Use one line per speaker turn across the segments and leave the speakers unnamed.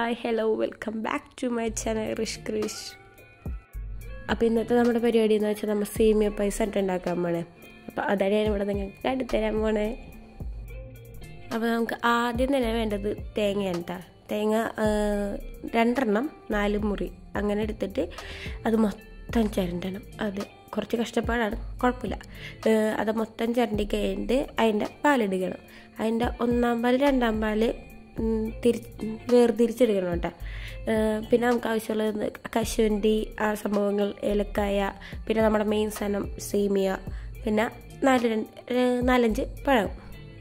hi hello welcome back to my channel Rish Krish അപ്പോൾ ഇന്നത്തെ നമ്മുടെ പരിപാടി എന്ന് വെച്ചാൽ നമ്മൾ സേമിയ പൈസ ഉണ്ടാക്കാൻ പോണേ അപ്പോൾ അതാണ് ഞാൻ ഇവിടെ നിങ്ങൾക്ക് കണ്ടുതരാൻ പോണേ അപ്പോൾ നമുക്ക് ആദ്യം തന്നെ വേണ്ടത് തേങ്ങയാണ് കേട്ടോ തേങ്ങ രണ്ടെണ്ണം നാല് മുറി അങ്ങനെ എടുത്തിട്ട് അത് മൊത്തം ചിരണ്ടണം അത് കുറച്ച് കഷ്ടപ്പാടാണ് കുഴപ്പമില്ല അത് മൊത്തം ചിരണ്ടി കഴിഞ്ഞിട്ട് അതിൻ്റെ പാലിടുകണം അതിൻ്റെ ഒന്നാം പാൽ രണ്ടാം പാൽ തിരി വേർതിരിച്ചെടുക്കണം കേട്ടോ പിന്നെ നമുക്ക് ആവശ്യമുള്ളത് കശുവണ്ടി ആ സംഭവങ്ങൾ ഏലക്കായ പിന്നെ നമ്മുടെ മെയിൻ സാധനം സേമിയ പിന്നെ നാല് നാലഞ്ച് പഴം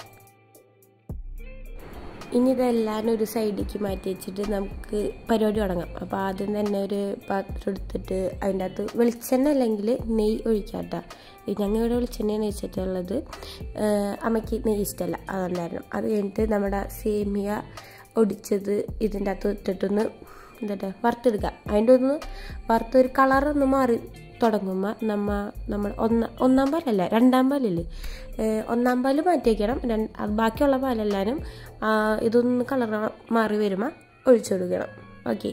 ഇനി ഇതെല്ലാം ഒരു സൈഡിലേക്ക് മാറ്റി വെച്ചിട്ട് നമുക്ക് പരിപാടി തുടങ്ങാം അപ്പോൾ ആദ്യം തന്നെ ഒരു പാത്രം എടുത്തിട്ട് അതിൻ്റെ അകത്ത് വെളിച്ചെണ്ണ അല്ലെങ്കിൽ നെയ്യ് ഒഴിക്കാട്ടോ ഞങ്ങൾ ഇവിടെ വെളിച്ചെണ്ണയാണ് വെച്ചിട്ടുള്ളത് അമ്മയ്ക്ക് നെയ്യ് ഇഷ്ടമല്ല അതുകൊണ്ടായിരുന്നു അത് കഴിഞ്ഞിട്ട് നമ്മുടെ സേമിയ ഒടിച്ചത് ഇതിൻ്റെ അകത്ത് ഇട്ടിട്ടൊന്ന് എന്താ വറുത്തെടുക്കുക അതിൻ്റെ ഒന്ന് വറുത്തൊരു കളറൊന്ന് മാറി തുടങ്ങുമ്പോൾ നമ്മ നമ്മൾ ഒന്ന ഒന്നാം പാലല്ല രണ്ടാം പാലില്ലേ ഒന്നാം പാല് മാറ്റി വയ്ക്കണം രണ്ട് ബാക്കിയുള്ള പാലെല്ലാവരും ഇതൊന്ന് കളർ മാറി വരുമ്പോൾ ഒഴിച്ചു കൊടുക്കണം ഓക്കെ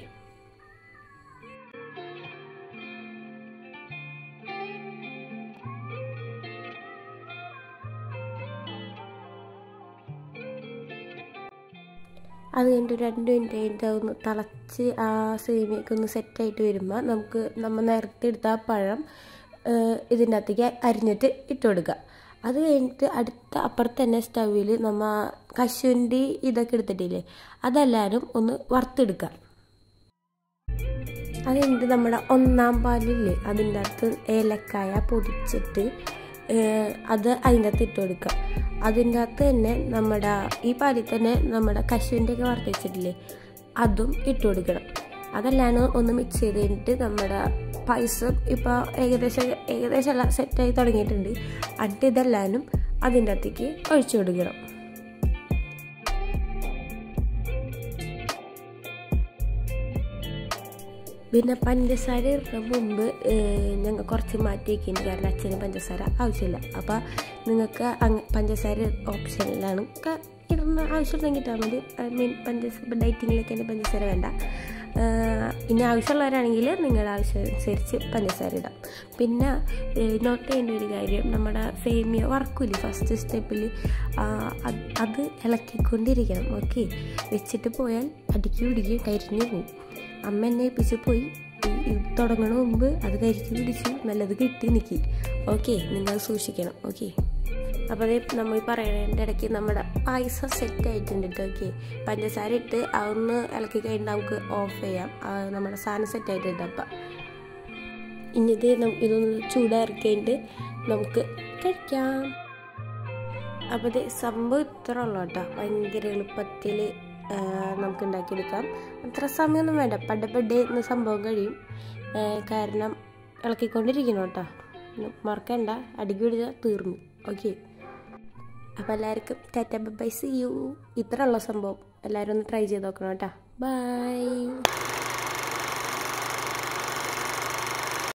അത് കഴിഞ്ഞിട്ട് രണ്ട് മിനിറ്റ് കഴിഞ്ഞിട്ട് അതൊന്ന് തിളച്ച് ആ സേമിയൊക്കെ ഒന്ന് സെറ്റായിട്ട് വരുമ്പോൾ നമുക്ക് നമ്മൾ നേരത്തെ എടുത്ത ആ പഴം ഇതിൻ്റെ അകത്തേക്ക് അരിഞ്ഞിട്ട് ഇട്ട് കൊടുക്കുക അത് കഴിഞ്ഞിട്ട് അടുത്ത അപ്പുറത്ത് തന്നെ സ്റ്റൗവിൽ നമ്മൾ കശുവണ്ടി ഇതൊക്കെ എടുത്തിട്ടില്ലേ അതെല്ലാവരും ഒന്ന് വറുത്തെടുക്കുക അത് കഴിഞ്ഞിട്ട് നമ്മുടെ ഒന്നാം പാലില്ലേ അതിൻ്റെ അകത്ത് ഏലക്കായ പൊടിച്ചിട്ട് അത് അതിൻ്റെ അകത്ത് ഇട്ട് കൊടുക്കുക അതിൻ്റെ അകത്ത് തന്നെ നമ്മുടെ ഈ പാലിൽ തന്നെ നമ്മുടെ കശുവിൻ്റെയൊക്കെ വറുത്ത് വെച്ചിട്ടില്ലേ അതും ഇട്ട് കൊടുക്കണം അതെല്ലാം ഒന്ന് മിക്സ് ചെയ്ത് കഴിഞ്ഞിട്ട് നമ്മുടെ പൈസ ഇപ്പോൾ ഏകദേശം ഏകദേശം എല്ലാം സെറ്റായി തുടങ്ങിയിട്ടുണ്ട് എന്നിട്ട് ഇതെല്ലാനും അതിൻ്റെ അകത്തേക്ക് ഒഴിച്ചു കൊടുക്കണം പിന്നെ പഞ്ചസാര ഇടുന്ന മുമ്പ് ഞങ്ങൾ കുറച്ച് മാറ്റി വയ്ക്കുന്നുണ്ട് കാരണം അച്ഛന് പഞ്ചസാര ആവശ്യമില്ല അപ്പോൾ നിങ്ങൾക്ക് പഞ്ചസാര ഓപ്ഷനിലാണ് ഇടുന്ന ആവശ്യമുണ്ടെങ്കിൽ ഇട്ടാൽ മതി ഐ മീൻ പഞ്ചസാര ഡയറ്റിങ്ങിലൊക്കെ തന്നെ പഞ്ചസാര വേണ്ട ഇനി ആവശ്യമുള്ളവരാണെങ്കിൽ നിങ്ങളുടെ ആവശ്യം അനുസരിച്ച് പഞ്ചസാര ഇടാം പിന്നെ നോട്ട് ചെയ്യേണ്ട ഒരു കാര്യം നമ്മുടെ സേമിയ വറക്കില്ലേ ഫസ്റ്റ് സ്റ്റെപ്പിൽ അത് ഇളക്കിക്കൊണ്ടിരിക്കണം ഓക്കെ വെച്ചിട്ട് പോയാൽ അടിക്കി പിടിക്കും കരിഞ്ഞു പോകും അമ്മ എന്നെ ഏൽപ്പിച്ച് പോയി തുടങ്ങണ മുമ്പ് അത് കരിച്ച് പിടിച്ചു നല്ലത് കിട്ടി നിൽക്കി ഓക്കെ നിങ്ങൾ സൂക്ഷിക്കണം ഓക്കെ അപ്പോൾ അതേ നമ്മൾ പറയണതിൻ്റെ ഇടയ്ക്ക് നമ്മുടെ പായസം സെറ്റ് ആയിട്ടുണ്ട് കേട്ടോ ഓക്കെ പഞ്ചസാര ഇട്ട് അതൊന്ന് ഇളക്കി കഴിഞ്ഞാൽ നമുക്ക് ഓഫ് ചെയ്യാം നമ്മുടെ സാധനം സെറ്റ് ആയിട്ടുണ്ട് അപ്പം ഇനി ഇത് ഇതൊന്ന് ചൂടാറിക്കഴിഞ്ഞിട്ട് നമുക്ക് കഴിക്കാം അപ്പോൾ ഇത് സംഭവം ഇത്ര ഉള്ളൂ കേട്ടോ ഭയങ്കര എളുപ്പത്തിൽ നമുക്ക് ഉണ്ടാക്കിയെടുക്കാം അത്ര സമയമൊന്നും വേണ്ട പടപടേ എന്ന സംഭവം കഴിയും കാരണം ഇളക്കിക്കൊണ്ടിരിക്കണം കേട്ടോ മറക്കണ്ട അടിക്ക് പിടിച്ചാൽ തീർന്നു ഓക്കെ അപ്പോൾ എല്ലാവർക്കും ടാറ്റ ബൈ സി യു ഇത്ര ഉള്ള സംഭവം എല്ലാവരും ഒന്ന് ട്രൈ ചെയ്ത് നോക്കണം കേട്ടോ ബൈ